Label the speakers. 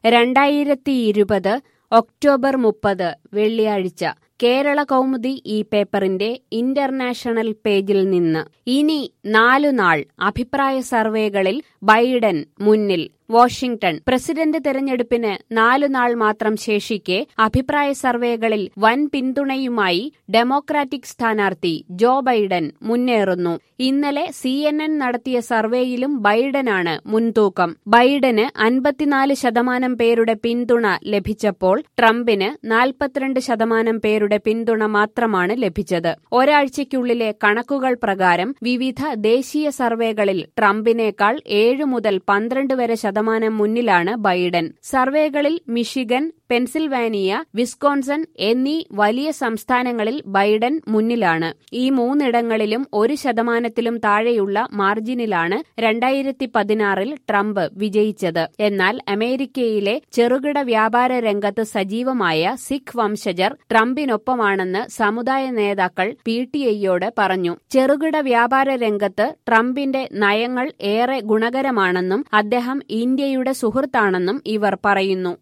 Speaker 1: രണ്ടായിരത്തി ഇരുപത് ഒക്ടോബർ മുപ്പത് വെള്ളിയാഴ്ച കേരള കൗമുദി ഈ പേപ്പറിന്റെ ഇന്റർനാഷണൽ പേജിൽ നിന്ന് ഇനി നാലുനാൾ അഭിപ്രായ സർവേകളിൽ ബൈഡൻ മുന്നിൽ വാഷിംഗ്ടൺ പ്രസിഡന്റ് തെരഞ്ഞെടുപ്പിന് നാലുനാൾ മാത്രം ശേഷിക്കെ അഭിപ്രായ സർവേകളിൽ വൻ പിന്തുണയുമായി ഡെമോക്രാറ്റിക് സ്ഥാനാർത്ഥി ജോ ബൈഡൻ മുന്നേറുന്നു ഇന്നലെ സി എൻ എൻ നടത്തിയ സർവേയിലും ബൈഡനാണ് മുൻതൂക്കം ബൈഡന് അൻപത്തിനാല് ശതമാനം പേരുടെ പിന്തുണ ലഭിച്ചപ്പോൾ ട്രംപിന് നാൽപ്പത്തിരണ്ട് ശതമാനം പേരുടെ പിന്തുണ മാത്രമാണ് ലഭിച്ചത് ഒരാഴ്ചയ്ക്കുള്ളിലെ കണക്കുകൾ പ്രകാരം വിവിധ ദേശീയ സർവേകളിൽ ട്രംപിനേക്കാൾ ഏഴ് മുതൽ പന്ത്രണ്ട് വരെ ശതമാനം മുന്നിലാണ് ബൈഡൻ സർവേകളിൽ മിഷിഗൻ പെൻസിൽവാനിയ വിസ്കോൺസൺ എന്നീ വലിയ സംസ്ഥാനങ്ങളിൽ ബൈഡൻ മുന്നിലാണ് ഈ മൂന്നിടങ്ങളിലും ഒരു ശതമാനത്തിലും താഴെയുള്ള മാർജിനിലാണ് രണ്ടായിരത്തി പതിനാറിൽ ട്രംപ് വിജയിച്ചത് എന്നാൽ അമേരിക്കയിലെ ചെറുകിട വ്യാപാര രംഗത്ത് സജീവമായ സിഖ് വംശജർ ട്രംപിനൊപ്പമാണെന്ന് സമുദായ നേതാക്കൾ പി ടി ഐയോട് പറഞ്ഞു ചെറുകിട വ്യാപാര രംഗത്ത് ട്രംപിന്റെ നയങ്ങൾ ഏറെ ഗുണകരമാണെന്നും അദ്ദേഹം ഇന്ത്യയുടെ സുഹൃത്താണെന്നും ഇവർ പറയുന്നു